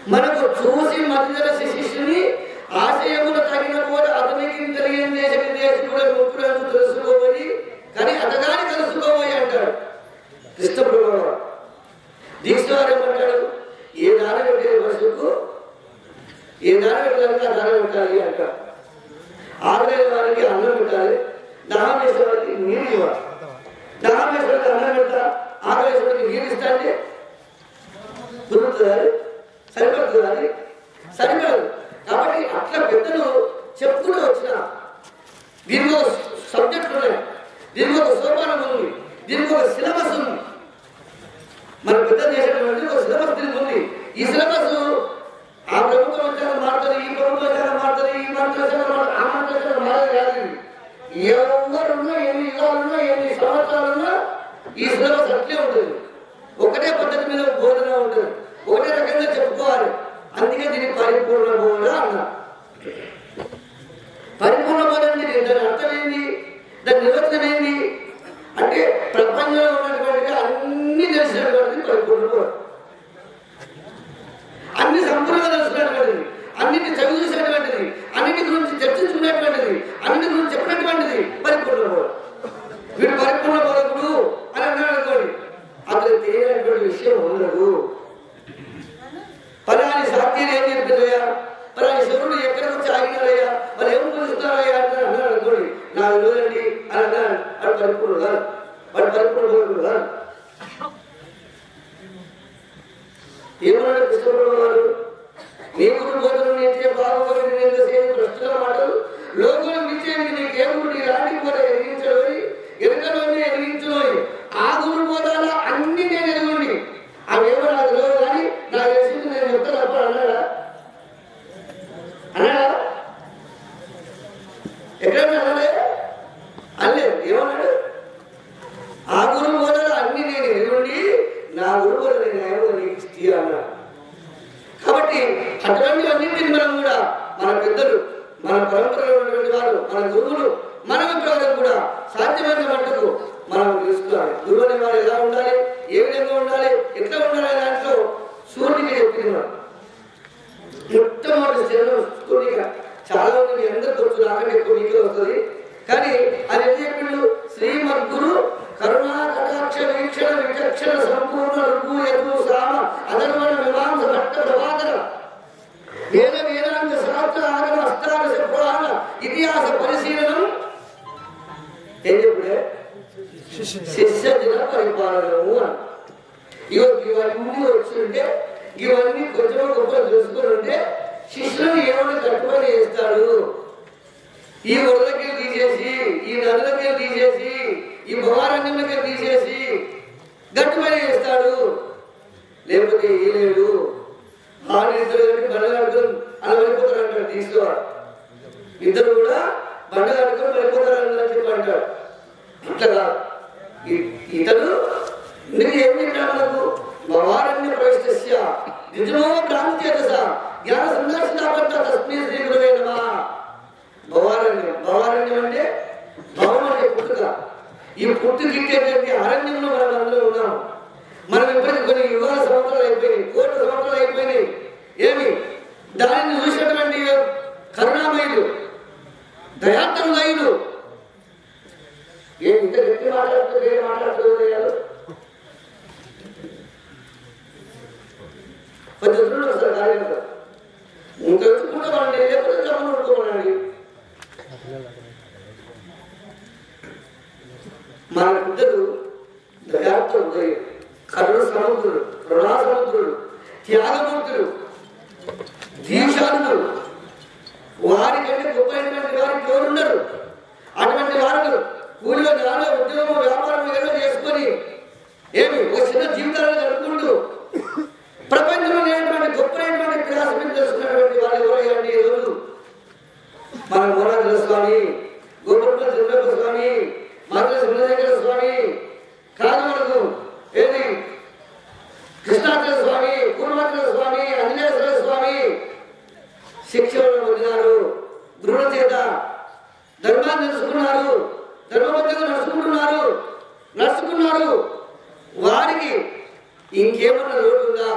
మనకు చూసి మధ్యదర్శి శిష్యుని ఆశయములు తగిన కూడా అతనికి తెలియని కూడా ముక్కులను తెలుసుకోబోయి కానీ అతగాని తెలుసుకోబోయి అంటాడు కృష్ణ ప్రభువు దీక్ష వారు ఏమంటాడు ఏ దానం పెట్టే వస్తువుకు ఏ దానం పెట్టాలంటే ఆ దానం పెట్టాలి అంటాడు ఆరుగైన వారికి అన్నం పెట్టాలి దాహం వేసే వారికి నీరు ఇవ్వాలి దాహం వేసే వారికి అన్నం పెడతా ఆకలి వారికి నీరు ఇస్తా అంటే కుదురుతుందా అది? సరిపడుతుందా అది? సరిపడదు కాబట్టి అట్లా పెద్దలు చెప్పుకుంటూ వచ్చిన దీనికి ఒక సబ్జెక్ట్ ఉన్నాయి దీనికి ఒక సోపానం ఉంది దీనికి ఒక సిలబస్ ఉంది మన పెద్దలు చేసేటువంటి ఒక సిలబస్ దీనికి ఉంది ఈ సిలబస్ ఆ ప్రభుత్వం వచ్చాక మారుతుంది ఈ ప్రభుత్వం వచ్చాక మారుతుంది ఈ మంత్రి వచ్చాక మారుతుంది ఆ మంత్రి వచ్చాక మారదు కాదు ఇది. ఎవరున్నా ఎన్ని యుగాలున్నా ఎన్ని సంవత్సరాలున్నా ఈ సిలబస్ అట్లే ఉంటుంది ఒకటే పద్ధతి మీద బోధన ఉంటుంది ఒకటే రకంగా చెప్పుకోవాలి అందుకే దీనికి పరిపూర్ణ బోధన అన్నారు పరిపూర్ణ బోధన అంటే దాని అర్థం ఏంటి దాని నిర్వచనం ఏంటి అంటే ప్రపంచంలో ఉన్నటువంటి అన్ని తెలిసినటువంటిది పరిపూర్ణ బోధన అన్ని సంపూర్ణంగా తెలుసుకున్నటువంటిది అన్నిటి చదువు చూసినటువంటిది అన్నిటి గురించి చర్చించుకున్నటువంటిది అన్నిటి గురించి చెప్పినటువంటిది పరిపూర్ణ బోధన వీడు పరిపూర్ణ బోధకుడు అని అన్నాడు అనుకోండి అతను తెలియనటువంటి విషయం ఉండదు పలాని సాక్షిని ఏం చెప్పిందయ్యా పలాని శివుడు ఎక్కడ నుంచి ఆగినారయ్యా వాళ్ళు ఏం పిలుస్తున్నారయ్యా అంటే అన్నాడు అనుకోండి నాకు రోజండి అని అన్నాడు వాడు పరిపూర్ణ కాదు వాడు పరిపూర్ణ బోధకుడు కాదు ఏమన్నాడు కృష్ణప్రభు గారు నీ గురు బోధన నేర్చే బాగుపడి నేను చేసే ప్రశ్నల మాటలు లోకంలో నిచ్చేది నీకు ఏ గురు నీ రాటి కూడా ఎదిగించలోని ఎరుకలోని ఎదిగించలోని ఆ గురు బోధాల అన్ని నేను ఎదుగుండి అవేమో నాకు తెలియదు కానీ నాకు తెలిసింది నేను చెప్తాను అప్పుడు అన్నాడా అన్నాడా ఎక్కడ అన్నాడే అల్లే ఏమన్నాడు ఆ గురు బోధన అన్ని నేను ఎదుగుండి నా గురు బోధన నేను ఏమో నీకు ఇస్తా అన్నాడు కాబట్టి అటువంటివన్నింటిని మనం కూడా మన పెద్దలు మన పరంపరలో ఉన్నటువంటి వారు మన గురువులు మన విగ్రహాలకు కూడా సాధ్యమైన మట్టుకు మనం తెలుసుకోవాలి గురువు అనే వారు ఎలా ఉండాలి ఏ విధంగా ఉండాలి ఎట్లా ఉండాలి అనే దాంట్లో సూర్యుడికి చెప్తున్నాడు మొట్టమొదటి శరణం సూర్యుడిగా చాలా మంది మీ అందరూ తెలుసు నాకంటే ఎక్కువ నీకే వస్తుంది కానీ అది ఏం చెప్పిండు శ్రీమద్గురు కరుణా కటాక్ష వీక్షణ విచక్షణ సంపూర్ణ రుగు ఎదు సామ అధర్మణ మీమాంస భట్ట ప్రభాకర వేద వేదాంత శాస్త్ర ఆగమ అష్టాదశ పురాణ ఇతిహాస పరిశీలనం ఏం చెప్పుడే శిష్య దిన పరిపాలనము అని ఇగో ఇవన్నీ వచ్చుంటే ఇవన్నీ కొంచెం గొప్ప తెలుసుకుని ఉంటే శిష్యుని ఏమైనా కట్టుబడి చేస్తాడు ఈ వరలకి తీసేసి ఈ నదులకి తీసేసి ఈ భవారణ్యంలోకి తీసేసి గట్టుబడి చేస్తాడు లేకపోతే ఈ లేడు ఆడు ఇద్దరు కలిపి బండ కట్టుకొని అలా వెళ్ళిపోతారు అంటాడు తీసుకోవాలి ఇద్దరు కూడా బండ కట్టుకొని వెళ్ళిపోతారు అని చెప్పి అంటాడు ఇట్లా కాదు ఇ- ఇతడు ఇందుకు ఏం చెప్పాడు మనకు భవారణ్య ప్రవేశస్య నిజమో భ్రాంతి చేత జ్ఞాన సందర్శనాపంట తస్మీ శ్రీ గురువే నమః భవారణ్యం భవారణ్యం అంటే భవం అంటే పుట్టుక ఈ పుట్టుకిట్టేటువంటి అరణ్యంలో మనం అందరూ ఉన్నాం మనం ఇప్పటికి కొన్ని యుగాల సంవత్సరాలు అయిపోయినాయి కోట్ల సంవత్సరాలు అయిపోయినాయి ఏమి దానిని చూసినటువంటి కరుణామయులు దయాత్రులయులు ఏం ఇంత గట్టి మాట్లాడుతూ వేరే మాట్లాడుతూ కొంచెం చూడండి ఒకసారి కార్యక్రమం ఇంకా ఎత్తుకుంటే వాళ్ళని లేకపోతే గమనం పెట్టుకోమనండి మన బిడ్డలు దయాత్మ హృదయం కరుణ సముద్రుడు కరుణా సముద్రుడు త్యాగమూర్తులు దీక్షానులు వారికంటే గొప్పైనటువంటి వారికి ఎవరున్నారు అటువంటి వారు కూలిలో నాలో ఉద్యోగం వ్యాపారం ఏదో చేసుకొని ఏమి ఒక చిన్న జీవితాలను గడుపుకుంటూ ప్రపంచంలో లేనటువంటి గొప్పైనటువంటి క్లాస్ తెలుసుకున్నటువంటి వాళ్ళు ఎవరండి ఈరోజు మన మూలాంధ్ర స్వామి గోపురంలో చంద్రబాబు స్వామి మరల చంద్రశేఖర స్వామి కాదు మనకు ఏది కృష్ణాచల స్వామి కూర్మాచల స్వామి అంజనేశ్వర స్వామి శిక్షణ పొందినారు గురువుల చేత ధర్మాన్ని తెలుసుకున్నారు ధర్మబద్ధంగా నడుచుకుంటున్నారు నడుచుకున్నారు వారికి ఇంకేమన్నా లోటు ఉందా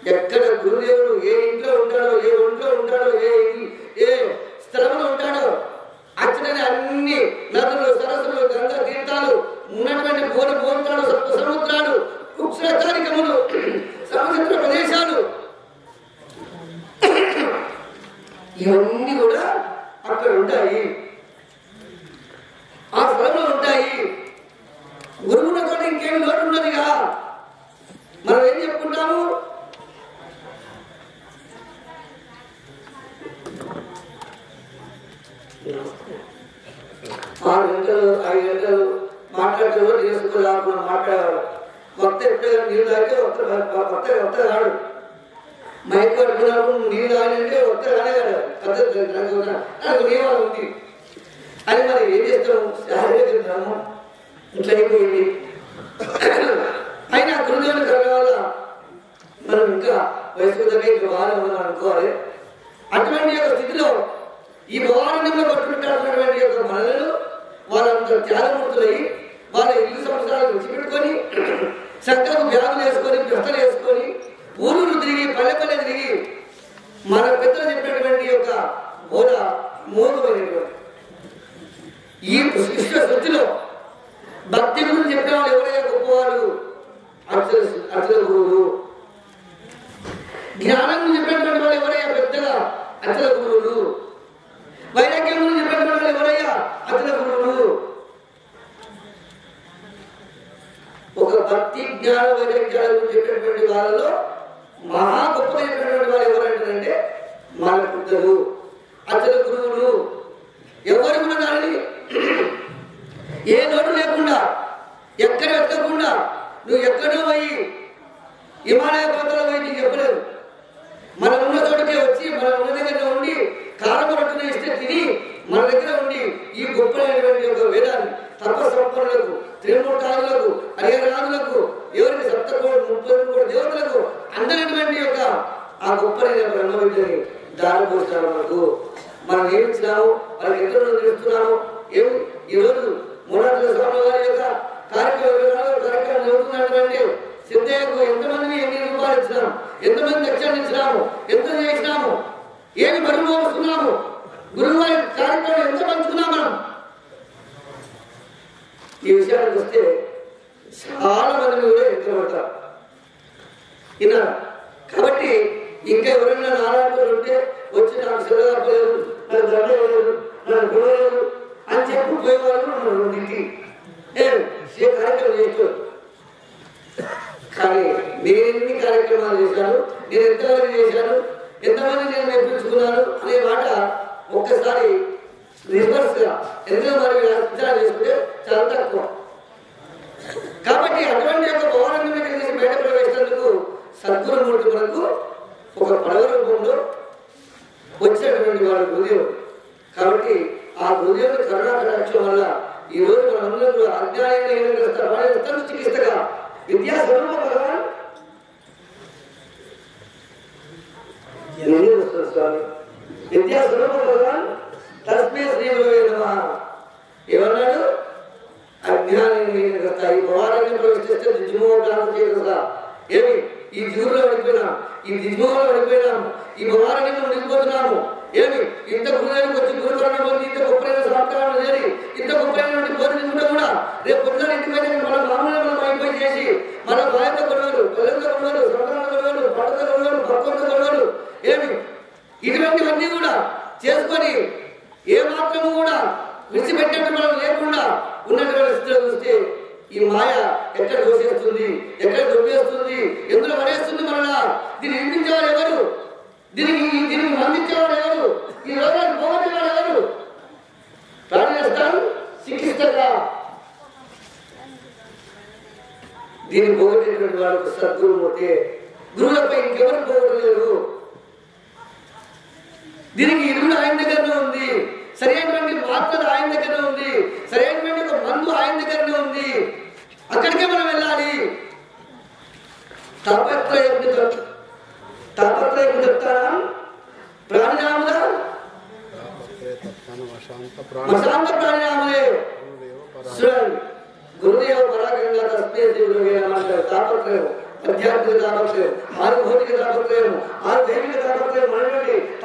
ఎక్కడ గురుదేవుడు ఏ ఇంట్లో ఉంటాడో ఏ ఒంట్లో ఉంటాడో ఏ ఇల్- ఏ స్థలంలో ఉంటాడో అచ్చటనే అన్ని నదులు సరస్సులు గంగా తీర్థాలు ఉన్నటువంటి భూర భూమితాలు సప్త సముద్రాలు వృక్ష కార్యక్రములు సముద్ర ప్రదేశాలు ఇవన్నీ కూడా అక్కడ ఉంటాయి ఆ స్థలంలో ఉంటాయి గురువులతో ఇంకేమి లోటు ఉన్నదిగా మనం ఏం చెప్పుకుంటాము ఆరు గంటలు ఐదు గంటలు మాట్లాడితే చేసుకుని మాట్లాడాలి కొత్త ఎప్పుడైనా నీళ్ళు తాగితే కొత్త కొత్త కొత్త రాడు మైక్ పట్టుకున్నప్పుడు నీళ్ళు తాగినంటే కొత్త రానే కాదు పద్ధతి నాకు నాకు నియమాలు ఉంది అని మరి ఏం చేస్తాము శారీరక తింటాము ఇట్లా అయిపోయింది అయినా గురుదేవుని కలగ వల్ల మనం ఇంకా వయసు దగ్గర ఇంకా బాగా ఉన్నాం అనుకోవాలి అటువంటి యొక్క స్థితిలో ఈ భవానంలో పట్టుకుంటున్నటువంటి యొక్క మనలను వాళ్ళంత త్యాగమూర్తులై వాళ్ళ ఇల్లు సంవత్సరాలు విడిచిపెట్టుకొని చక్కగా బ్యాగులు వేసుకొని బెస్తలు వేసుకొని ఊరులు తిరిగి పల్లె పల్లె తిరిగి మన పెద్దలు చెప్పినటువంటి యొక్క బోధ మోదమైనటువంటి ఈ శిష్య శృతిలో భక్తి గురించి చెప్పిన వాళ్ళు ఎవరైనా గొప్పవాళ్ళు అక్షర అక్షర గురువులు జ్ఞానం గురించి చెప్పినటువంటి వాళ్ళు ఎవరయ్యా పెద్దగా అక్షర గురువులు వైరాగ్యం గురించి చెప్పినటువంటి వాళ్ళు ఎవరయ్యా అక్షర గురువులు ఒక భక్తి జ్ఞాన వైరాగ్యాల గురించి చెప్పినటువంటి వాళ్ళలో మహా గొప్పమైనటువంటి వాళ్ళు ఎవరంటారంటే మన పెద్దలు అక్షర గురువులు ఎవరు కూడా దానిని ఏ లోటు లేకుండా ఎక్కడ వెతకకుండా నువ్వు ఎక్కడో పోయి హిమాలయ పర్వతాలు పోయి నీకు చెప్పలేదు మనం ఉన్న చోటుకే వచ్చి మనం ఉన్న దగ్గర ఉండి కారమ రొట్టెను ఇస్తే తిని మన దగ్గర ఉండి ఈ గొప్పైనటువంటి ఒక వేదాన్ని తపస్సంపన్నులకు త్రిమూర్తాదులకు హరిహరాదులకు ఎవరికి సప్తకోటి ముప్పై కోటి దేవతలకు అందరినటువంటి యొక్క ఆ గొప్పనైన బ్రహ్మ విద్యని దారి పోస్తాడు మనకు మనం ఏమి ఇచ్చినాము వాళ్ళకి ఎంత తెలుస్తున్నాము ఏమి ఈరోజు మూడాత్మ స్వామి వారి యొక్క కార్యక్రమ వివరాలు కార్యక్రమం జరుగుతున్నటువంటి సిద్ధయ్యకు ఎంతమందిని ఎన్ని రూపాయలు ఇచ్చినాము ఎంతమంది దక్షిణ ఇచ్చినాము ఎంత చేసినాము ఏమి బరువు వస్తున్నాము గురువు వారి కార్యక్రమం ఎంత పంచుకున్నాం మనం ఈ విషయానికి వస్తే చాలా మంది కూడా ఎంతమంటారు ఇలా కాబట్టి ఇంకా ఎవరైనా నారాయణ ఉంటే వచ్చి నాకు సెలవు నాకు దండ లేదు నాకు గుణం లేదు అని చెప్పి పోయేవాళ్ళు ఉన్నారు ఇంటికి నేను ఏ కార్యక్రమం చేసుకోరు కానీ నేను ఎన్ని కార్యక్రమాలు చేశాను నేను ఎంతమంది చేశాను ఎంతమంది నేను నేర్పించుకున్నాను అనే మాట ఒక్కసారి రివర్స్ గా ఎందుకు మరి విచారణ చేసుకుంటే చాలా తక్కువ కాబట్టి అటువంటి యొక్క భవనం కలిసి బయట ప్రవేశించేందుకు సద్గురుమూర్తి మనకు ఒక పడవ రూపంలో వచ్చినటువంటి వాడు గురుదేవుడు కాబట్టి ఆ గురుదేవుడు కరుణాకటాక్షం వల్ల ఈ రోజు మనందరూ అజ్ఞాన చికిత్సగా విద్యా స్వరూప భగవాన్ ఎన్ని వస్తుంది స్వామి విద్యా స్వరూప భగవాన్ తస్మే శ్రీ గురువే నమః ఏమన్నాడు అజ్ఞానం ఈ భవాన్ని ప్రవేశిస్తే దిజ్మోహం చేయకుండా ఏమి ఈ జీవులో పడిపోయినాం ఈ దిజ్మోహంలో పడిపోయినాం ఈ భవాన్ని ఉండిపోతున్నాము ఏమి ఇంత గురువులకు వచ్చి గురుకరణ పొంది ఇంత గొప్పైన సంస్కారం చేరి ఇంత గొప్పైనటువంటి బోధించుకుంటే కూడా రేపు పొద్దున ఇంటి మీద మన మామూలు మనం అయిపోయి చేసి మన బాధ్యత కొడవలు పిల్లల కొడవలు సంతాన కొడవలు పడత కొడవలు భక్తుల కొడవలు ఏమి ఇటువంటివన్నీ కూడా చేసుకొని ఏ మాత్రము కూడా విడిచిపెట్టేట్టు మనం లేకుండా ఉన్నటువంటి స్థితిలో చూస్తే ఈ మాయ ఎక్కడ దోషేస్తుంది ఎక్కడ దొబ్బేస్తుంది ఎందులో పడేస్తుంది మనలా దీన్ని నిర్మించేవారు ఎవరు దీనికి దీనికి మందించేవాడు ఎవరు ఈ రోగాన్ని పోగొట్టేవాడు ఎవరు ప్రాణిస్తాను చికిత్సగా దీన్ని పోగొట్టేటువంటి వాడు సద్గురుమూర్తి గురువులపై ఇంకెవరు పోగొట్టలేరు దీనికి ఇరువులు ఆయన దగ్గరనే ఉంది సరైనటువంటి మాత్రలు ఆయన దగ్గరనే ఉంది సరైనటువంటి ఒక మందు ఆయన దగ్గరనే ఉంది అక్కడికే మనం వెళ్ళాలి తాపత్రయం తాపత్రయం చెప్తారా ప్రాణాముల ప్రశాంత ప్రాణాములే చూడండి గురుదేవ పరాగంగా తస్మే దేవుడు అంటారు తాపత్రయం ఆధ్యాత్మిక తాపత్రయం ఆరు భౌతిక తాపత్రయం ఆరు దైవిక తాపత్రయం మనటువంటి